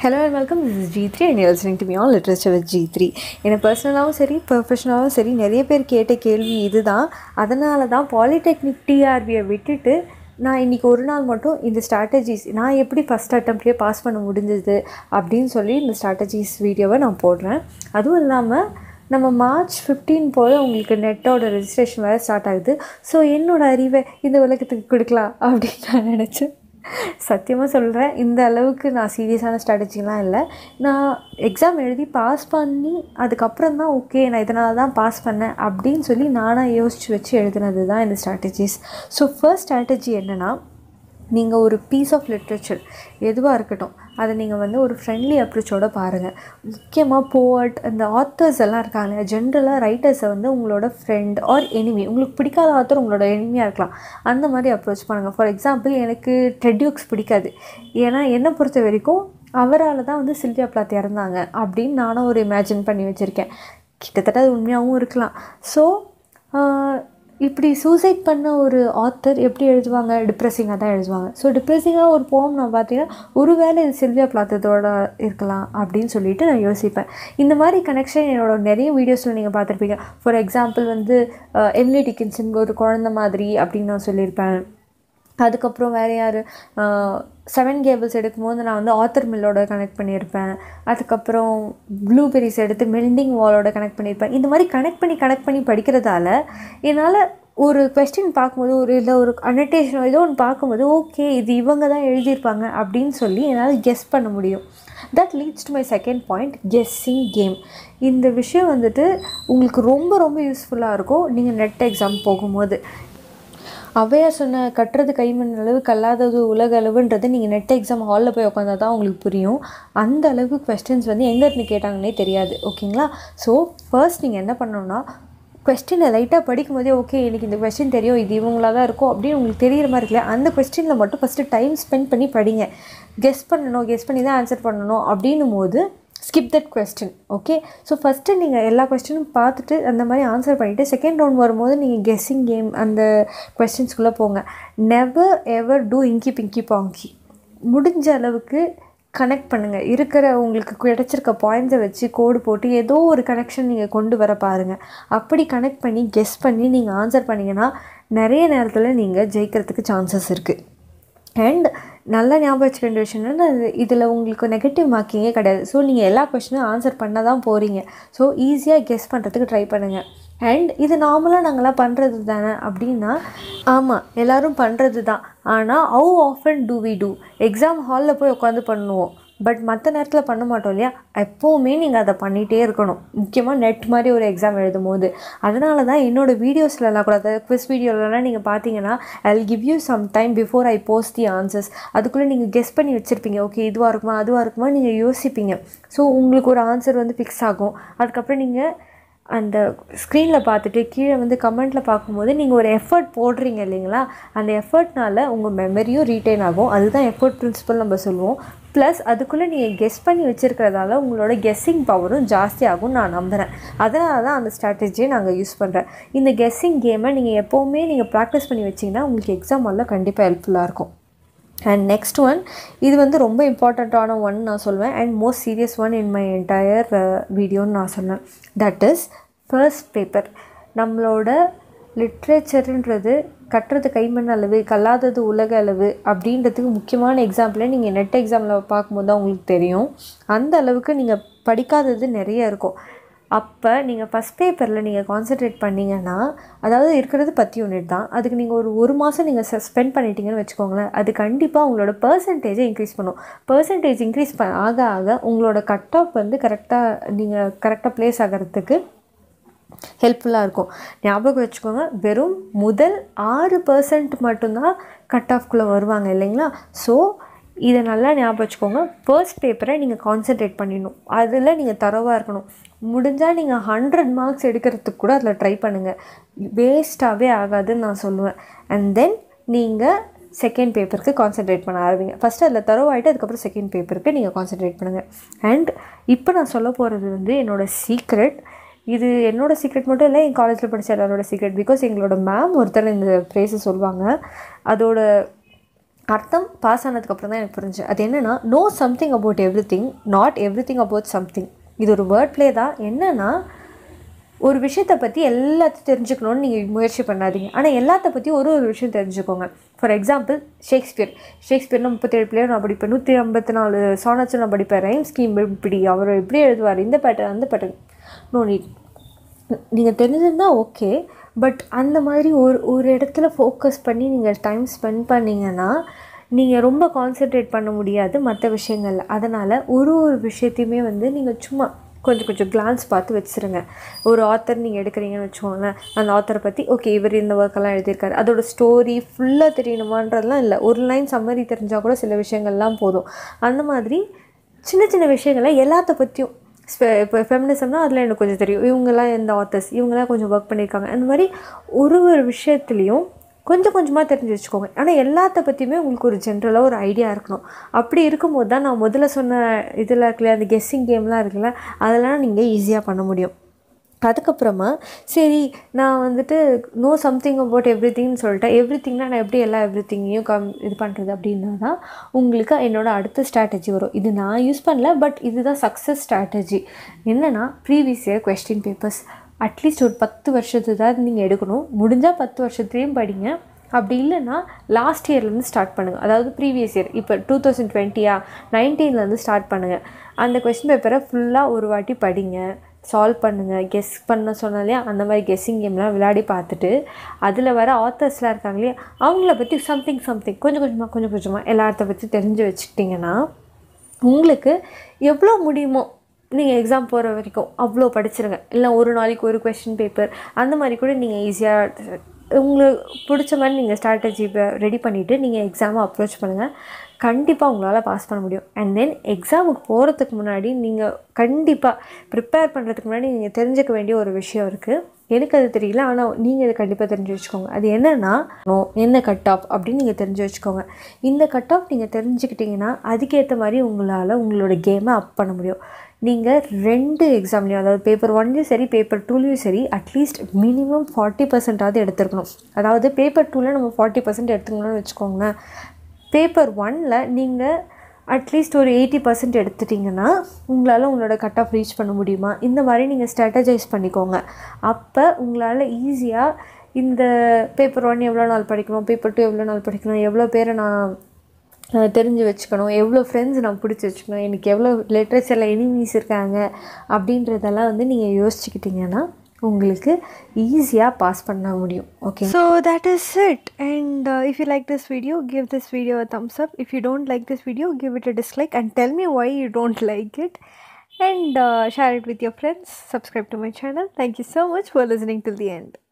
hello and welcome this is G three and listening to be on literature with G three எனக்கு பர்சனலாகவும் சரி ப்ரொஃபஷனலாகவும் சரி நிறைய பேர் கேட்ட கேள்வி இதுதான் அதனால தான் பாலிடெக்னிக் டிஆர்பியை விட்டுட்டு நான் இன்றைக்கி ஒரு நாள் மட்டும் இந்த ஸ்ட்ராட்டஜிஸ் நான் எப்படி ஃபஸ்ட் அட்டம்ப்ட்லேயே பாஸ் பண்ண முடிஞ்சது அப்படின்னு சொல்லி இந்த ஸ்ட்ராட்டஜிஸ் வீடியோவை நான் போடுறேன் அதுவும் இல்லாமல் நம்ம மார்ச் ஃபிஃப்டீன் போல் உங்களுக்கு நெட்டோட ரெஜிஸ்ட்ரேஷன் வேறு ஸ்டார்ட் ஆகுது ஸோ என்னோடய அறிவை இந்த உலகத்துக்கு கொடுக்கலாம் அப்படின்னு நான் நினச்சேன் சத்தியமாக சொல்கிறேன் இந்த அளவுக்கு நான் சீரியஸான ஸ்ட்ராட்டஜிலாம் இல்லை நான் எக்ஸாம் எழுதி பாஸ் பண்ணி அதுக்கப்புறம் தான் ஓகே நான் இதனால தான் பாஸ் பண்ணேன் அப்படின்னு சொல்லி நானாக யோசித்து வச்சு எழுதுனது தான் இந்த ஸ்ட்ராட்டஜிஸ் ஸோ ஃபர்ஸ்ட் ஸ்ட்ராட்டஜி என்னென்னா நீங்கள் ஒரு பீஸ் ஆஃப் லிட்ரேச்சர் எதுவாக இருக்கட்டும் அதை நீங்கள் வந்து ஒரு ஃப்ரெண்ட்லி அப்ரோச்சோட பாருங்கள் முக்கியமாக போவட் அந்த ஆத்தர்ஸ் எல்லாம் இருக்காங்க ஜென்ரலாக ரைட்டர்ஸை வந்து உங்களோட ஃப்ரெண்ட் ஆர் எனிமி உங்களுக்கு பிடிக்காத ஆத்தர் உங்களோட எனிமியாக இருக்கலாம் அந்த மாதிரி அப்ரோச் பண்ணுங்கள் ஃபார் எக்ஸாம்பிள் எனக்கு டெட்யூக்ஸ் பிடிக்காது ஏன்னா என்னை பொறுத்த வரைக்கும் அவரால் தான் வந்து சில்வியா பிளாத் இறந்தாங்க அப்படின்னு நானும் ஒரு இமேஜின் பண்ணி வச்சுருக்கேன் கிட்டத்தட்ட அது உண்மையாகவும் இருக்கலாம் ஸோ இப்படி சூசைட் பண்ண ஒரு ஆத்தர் எப்படி எழுதுவாங்க டிப்ரெஸிங்காக தான் எழுதுவாங்க ஸோ டிப்ரெஸிங்காக ஒரு போம் நான் பார்த்தீங்கன்னா ஒருவேளை இது சில்வியா பிளாத்தத்தோட இருக்கலாம் அப்படின்னு சொல்லிட்டு நான் யோசிப்பேன் இந்த மாதிரி கனெக்ஷன் என்னோட நிறைய வீடியோஸில் நீங்கள் பார்த்துருப்பீங்க ஃபார் எக்ஸாம்பிள் வந்து எம்லி டிக்கின்சன் ஒரு குழந்த மாதிரி அப்படின்னு நான் சொல்லியிருப்பேன் அதுக்கப்புறம் வேறு யார் செவன் கேபிள்ஸ் எடுக்கும்போது நான் வந்து ஆத்தர் மில்லோட கனெக்ட் பண்ணியிருப்பேன் அதுக்கப்புறம் ப்ளூபெரிஸ் எடுத்து மெல்டிங் வாலோட கனெக்ட் பண்ணியிருப்பேன் இந்த மாதிரி கனெக்ட் பண்ணி கனெக்ட் பண்ணி படிக்கிறதால என்னால் ஒரு கொஸ்டின் பார்க்கும்போது ஒரு இல்லை ஒரு அனடேஷனோ ஏதோ ஒன்று பார்க்கும்போது ஓகே இது இவங்க தான் எழுதியிருப்பாங்க அப்படின்னு சொல்லி என்னால் கெஸ் பண்ண முடியும் that leads to my second point guessing game இந்த விஷயம் வந்துட்டு உங்களுக்கு ரொம்ப ரொம்ப யூஸ்ஃபுல்லாக இருக்கும் நீங்கள் நெட் எக்ஸாம் போகும்போது அவையார் சொன்ன கட்டுறது கைமண் அளவு கல்லாதது உலக அளவுன்றது நீங்கள் நெட் எக்ஸாம் ஹாலில் போய் உட்காந்தா தான் உங்களுக்கு புரியும் அந்த அளவுக்கு கொஸ்டின்ஸ் வந்து எங்கேருந்து கேட்டாங்கன்னே தெரியாது ஓகேங்களா ஸோ ஃபர்ஸ்ட் நீங்கள் என்ன பண்ணணும்னா கொஸ்டினை லைட்டாக படிக்கும் போதே ஓகே எனக்கு இந்த கொஸ்டின் தெரியும் இது இவங்களா தான் இருக்கும் அப்படின்னு உங்களுக்கு தெரியிற மாதிரி இருக்குல்ல அந்த கொஸ்டினில் மட்டும் ஃபஸ்ட்டு டைம் ஸ்பெண்ட் பண்ணி படிங்க கெஸ் பண்ணணும் கெஸ் பண்ணி தான் ஆன்சர் பண்ணணும் அப்படின்னும் போது skip that question okay so first நீங்கள் எல்லா கொஸ்டினும் பார்த்துட்டு அந்த மாதிரி ஆன்சர் பண்ணிவிட்டு செகண்ட் ரவுண்ட் வரும்போது நீங்கள் கெஸ்ஸிங் கேம் அந்த கொஸ்டின்ஸ்குள்ளே போங்க நெவர் எவர் டூ இங்கி பிங்கி பாங்கி முடிஞ்ச அளவுக்கு கனெக்ட் பண்ணுங்கள் இருக்கிற உங்களுக்கு கிடச்சிருக்க பாயிண்ட்ஸை வச்சு கோடு போட்டு ஏதோ ஒரு கனெக்ஷன் நீங்கள் கொண்டு வர பாருங்கள் அப்படி கனெக்ட் பண்ணி கெஸ் பண்ணி நீங்கள் ஆன்சர் பண்ணிங்கன்னா நிறைய நேரத்தில் நீங்கள் ஜெயிக்கிறதுக்கு சான்சஸ் இருக்குது அண்ட் நல்லா ஞாபகம் வச்சுக்க வேண்டிய விஷயம்னா இதில் உங்களுக்கு நெகட்டிவ் மார்க்கிங்கே கிடையாது ஸோ நீங்கள் எல்லா கொஷினும் ஆன்சர் பண்ண தான் போகிறீங்க ஸோ ஈஸியாக கெஸ் பண்ணுறதுக்கு ட்ரை பண்ணுங்கள் அண்ட் இது நார்மலாக நாங்களாம் பண்ணுறது தானே அப்படின்னா ஆமாம் எல்லோரும் பண்ணுறது தான் ஆனால் how often do we do exam ஹாலில் போய் உட்காந்து பண்ணுவோம் பட் மற்ற நேரத்தில் பண்ண மாட்டோம் இல்லையா எப்போவுமே நீங்கள் அதை பண்ணிகிட்டே இருக்கணும் முக்கியமாக நெட் மாதிரி ஒரு எக்ஸாம் எழுதும் போது அதனால தான் என்னோடய வீடியோஸ்லலாம் கூட அதாவது குவிஸ் வீடியோலலாம் நீங்கள் பார்த்தீங்கன்னா I give you some time before I post the answers அதுக்குள்ளே நீங்கள் கெஸ் பண்ணி வச்சுருப்பீங்க ஓகே இதுவாக இருக்குமா அதுவாக இருக்குமா நீங்கள் யோசிப்பீங்க ஸோ உங்களுக்கு ஒரு ஆன்சர் வந்து ஃபிக்ஸ் ஆகும் அதுக்கப்புறம் நீங்கள் அந்த ஸ்க்ரீனில் பார்த்துட்டு கீழே வந்து கமெண்ட்டில் பார்க்கும்போது நீங்கள் ஒரு எஃபர்ட் போடுறீங்க இல்லைங்களா அந்த எஃபர்ட்னால உங்கள் மெமரியும் ரீட்டைன் ஆகும் அதுதான் எஃபர்ட் ப்ரின்சிபல் நம்ம சொல்லுவோம் ப்ளஸ் அதுக்குள்ளே நீங்கள் கெஸ் பண்ணி வச்சுருக்கிறதால உங்களோட கெஸ்ஸிங் பவரும் ஜாஸ்தி ஆகும் நான் நம்புகிறேன் அதனால தான் அந்த ஸ்ட்ராட்டஜியை நாங்கள் யூஸ் பண்ணுறேன் இந்த கெஸ்ஸிங் கேமை நீங்கள் எப்போவுமே நீங்கள் ப்ராக்டிஸ் பண்ணி வச்சிங்கன்னா உங்களுக்கு எக்ஸாம் எல்லாம் கண்டிப்பாக ஹெல்ப்ஃபுல்லாக இருக்கும் அண்ட் நெக்ஸ்ட் ஒன் இது வந்து ரொம்ப இம்பார்ட்டண்ட்டான ஒன் நான் சொல்லுவேன் and most serious one in my entire வீடியோன்னு நான் சொன்னேன் தட் இஸ் ஃபர்ஸ்ட் பேப்பர் நம்மளோட லிட்ரேச்சருன்றது கட்டுறது கைமண் அளவு கல்லாதது உலக அளவு அப்படின்றதுக்கு முக்கியமான எக்ஸாம்பிளை நீங்கள் நெட் எக்ஸாமில் பார்க்கும்போது தான் உங்களுக்கு தெரியும் அந்த அளவுக்கு நீங்கள் படிக்காதது நிறைய இருக்கும் அப்போ நீங்கள் ஃபஸ்ட் பேப்பரில் நீங்கள் கான்சென்ட்ரேட் பண்ணிங்கன்னா அதாவது இருக்கிறது பத்து யூனிட் தான் அதுக்கு நீங்கள் ஒரு ஒரு மாதம் நீங்கள் ஸ்பெண்ட் பண்ணிட்டீங்கன்னு வச்சுக்கோங்களேன் அது கண்டிப்பாக உங்களோட பர்சன்டேஜை இன்க்ரீஸ் பண்ணும் பர்சன்டேஜ் இன்க்ரீஸ் ப ஆக ஆக உங்களோட கட் ஆஃப் வந்து கரெக்டாக நீங்கள் கரெக்டாக ப்ளேஸ் ஆகிறதுக்கு ஹெல்ப்ஃபுல்லாக இருக்கும் ஞாபகம் வச்சுக்கோங்க வெறும் முதல் ஆறு பர்சன்ட் மட்டும்தான் கட் ஆஃப்குள்ளே வருவாங்க இல்லைங்களா ஸோ இதை நல்லா ஞாபகம் வச்சுக்கோங்க ஃபர்ஸ்ட் பேப்பரை நீங்கள் கான்சென்ட்ரேட் பண்ணிடணும் அதில் நீங்கள் தரவாக இருக்கணும் முடிஞ்சால் நீங்கள் ஹண்ட்ரட் மார்க்ஸ் எடுக்கிறதுக்கு கூட அதில் ட்ரை பண்ணுங்கள் வேஸ்ட்டாகவே ஆகாதுன்னு நான் சொல்லுவேன் அண்ட் தென் நீங்கள் செகண்ட் பேப்பருக்கு கான்சென்ட்ரேட் பண்ண ஆரம்பிங்க ஃபஸ்ட்டு அதில் தரவாயிட்டு அதுக்கப்புறம் செகண்ட் பேப்பருக்கு நீங்கள் கான்சென்ட்ரேட் பண்ணுங்கள் அண்ட் இப்போ நான் சொல்ல போகிறது வந்து என்னோடய சீக்ரெட் இது என்னோடய சீக்ரெட் மட்டும் இல்லை என் காலேஜில் படித்த எல்லாரோட சீக்ரெட் பிகாஸ் எங்களோட மேம் ஒருத்தர் இந்த ப்ளேஸை சொல்லுவாங்க அதோட அர்த்தம் பாஸ் ஆனதுக்கப்புறம் தான் எனக்கு புரிஞ்சு அது என்னென்னா know something about everything not everything about something இது ஒரு வேர்ட் ப்ளே தான் என்னென்னா ஒரு விஷயத்தை பற்றி எல்லாத்தையும் தெரிஞ்சுக்கணும்னு நீங்கள் முயற்சி பண்ணாதீங்க ஆனால் எல்லாத்த பற்றி ஒரு ஒரு விஷயம் தெரிஞ்சுக்கோங்க ஃபார் எக்ஸாம்பிள் ஷேக்ஸ்பியர் ஷேக்ஸ்பியர்னு முப்பத்தேழு பிளேயர் நான் படிப்பேன் நூற்றி ஐம்பத்தி நாலு சானட்ஸும் நான் படிப்பேன் ரைம் ஸ்கீம் இப்படி அவர் எப்படி எழுதுவார் இந்த பேட்டர்ன் அந்த பேட்டர்ன் நோ நீட் நீங்கள் தெரிஞ்சிருந்தால் ஓகே பட் அந்த மாதிரி ஒரு ஒரு இடத்துல ஃபோக்கஸ் பண்ணி நீங்கள் டைம் ஸ்பெண்ட் பண்ணிங்கன்னா நீங்கள் ரொம்ப கான்சென்ட்ரேட் பண்ண முடியாது மற்ற விஷயங்கள்ல அதனால் ஒரு ஒரு விஷயத்தையுமே வந்து நீங்கள் சும்மா கொஞ்சம் கொஞ்சம் கிளான்ஸ் பார்த்து வச்சுருங்க ஒரு ஆத்தர் நீங்கள் எடுக்கிறீங்கன்னு வச்சுக்கோங்களேன் அந்த ஆத்தரை பற்றி ஓகே இவர் இந்த ஒர்க்கெல்லாம் எழுதியிருக்காரு அதோட ஸ்டோரி ஃபுல்லாக தெரியணுமான்றதுலாம் இல்லை ஒரு லைன் சம்மரி தெரிஞ்சால் கூட சில விஷயங்கள்லாம் போதும் அந்த மாதிரி சின்ன சின்ன விஷயங்களை எல்லாத்த பற்றியும் இப்போ ஃபெமினிசம்னா அதில் எனக்கு கொஞ்சம் தெரியும் இவங்கெல்லாம் எந்த ஆத்தர்ஸ் இவங்கெல்லாம் கொஞ்சம் ஒர்க் பண்ணியிருக்காங்க அந்த மாதிரி ஒரு ஒரு விஷயத்துலேயும் கொஞ்சம் கொஞ்சமாக தெரிஞ்சு வச்சுக்கோங்க ஆனால் எல்லாத்த பற்றியுமே உங்களுக்கு ஒரு ஜென்ரலாக ஒரு ஐடியா இருக்கணும் அப்படி இருக்கும்போது தான் நான் முதல்ல சொன்ன இதில் இருக்குல்ல அந்த கெஸ்ஸிங் கேம்லாம் இருக்குல்ல அதெல்லாம் நீங்கள் ஈஸியாக பண்ண முடியும் அதுக்கப்புறமா சரி நான் வந்துட்டு நோ சம்திங் அபவுட் எவ்ரி திங்னு சொல்லிட்டேன் எவ்ரி திங்னா நான் எப்படி எல்லா எவ்ரி திங்கையும் கம் இது பண்ணுறது அப்படின்னா தான் உங்களுக்கு என்னோட அடுத்த ஸ்ட்ராட்டஜி வரும் இது நான் யூஸ் பண்ணல பட் இதுதான் சக்ஸஸ் ஸ்ட்ராட்டஜி என்னென்னா previous year question papers at least ஒரு பத்து வருஷத்து தான் நீங்கள் எடுக்கணும் முடிஞ்சால் பத்து வருஷத்துலேயும் படிங்க அப்படி இல்லைன்னா லாஸ்ட் இயர்லேருந்து ஸ்டார்ட் பண்ணுங்கள் அதாவது ப்ரீவியஸ் இயர் இப்போ டூ தௌசண்ட் டுவெண்ட்டியா நைன்டீன்லேருந்து ஸ்டார்ட் பண்ணுங்கள் அந்த கொஸ்டின் பேப்பரை ஃபுல்லாக ஒரு வாட்டி படிங்க சால்வ் பண்ணுங்கள் கெஸ் பண்ண சொன்னாலே அந்த மாதிரி கெஸ்ஸிங் கேம்லாம் விளையாடி பார்த்துட்டு அதில் வர ஆத்தர்ஸ்லாம் இருக்காங்க இல்லையா அவங்கள பற்றி சம்திங் சம்திங் கொஞ்சம் கொஞ்சமாக கொஞ்சம் கொஞ்சமாக எல்லாத்த பற்றி தெரிஞ்சு வச்சுக்கிட்டிங்கன்னா உங்களுக்கு எவ்வளோ முடியுமோ நீங்கள் எக்ஸாம் போகிற வரைக்கும் அவ்வளோ படிச்சிருங்க இல்லை ஒரு நாளைக்கு ஒரு கொஷின் பேப்பர் அந்த மாதிரி கூட நீங்கள் ஈஸியாக உங்களுக்கு பிடிச்ச மாதிரி நீங்கள் ஸ்ட்ராட்டஜி ரெடி பண்ணிவிட்டு நீங்கள் எக்ஸாமை அப்ரோச் பண்ணுங்கள் கண்டிப்பாக உங்களால் பாஸ் பண்ண முடியும் அண்ட் தென் எக்ஸாமுக்கு போகிறதுக்கு முன்னாடி நீங்கள் கண்டிப்பாக ப்ரிப்பேர் பண்ணுறதுக்கு முன்னாடி நீங்கள் தெரிஞ்சுக்க வேண்டிய ஒரு விஷயம் இருக்குது எனக்கு அது தெரியல ஆனால் நீங்கள் இதை கண்டிப்பாக தெரிஞ்சு வச்சுக்கோங்க அது என்னென்னா என்ன கட் ஆஃப் அப்படின்னு நீங்கள் தெரிஞ்சு வச்சுக்கோங்க இந்த கட் ஆஃப் நீங்கள் தெரிஞ்சுக்கிட்டிங்கன்னா அதுக்கேற்ற மாதிரி உங்களால் உங்களோட கேமை அப் பண்ண முடியும் நீங்கள் ரெண்டு எக்ஸாம்லேயும் அதாவது பேப்பர் ஒன்லேயும் சரி பேப்பர் டூலேயும் சரி அட்லீஸ்ட் மினிமம் ஃபார்ட்டி பர்சன்டாவது எடுத்துருக்கணும் அதாவது பேப்பர் டூவில் நம்ம ஃபார்ட்டி பர்சன்ட் எடுத்துக்கணும்னு வச்சுக்கோங்களேன் பேப்பர் ஒனில் நீங்கள் அட்லீஸ்ட் ஒரு எயிட்டி பர்சன்ட் எடுத்துட்டிங்கன்னா உங்களால் உங்களோட கட் ஆஃப் ரீச் பண்ண முடியுமா இந்த மாதிரி நீங்கள் ஸ்ட்ராட்டஜைஸ் பண்ணிக்கோங்க அப்போ உங்களால் ஈஸியாக இந்த பேப்பர் ஒன் எவ்வளோ நாள் படிக்கணும் பேப்பர் டூ எவ்வளோ நாள் படிக்கணும் எவ்வளோ பேரை நான் தெரிஞ்சு வச்சுக்கணும் எவ்வளோ ஃப்ரெண்ட்ஸ் நான் பிடிச்சி வச்சுக்கணும் எனக்கு எவ்வளோ லிட்ரேச்சரில் எனிமீஸ் இருக்காங்க அப்படின்றதெல்லாம் வந்து நீங்கள் யோசிச்சுக்கிட்டிங்கன்னா உங்களுக்கு ஈஸியாக பாஸ் பண்ண முடியும் okay so that is it and if you like this video give this video a thumbs up if you don't like this video give it a dislike and tell me why you don't like it and uh, share it with your friends subscribe to my channel thank you so much for listening till the end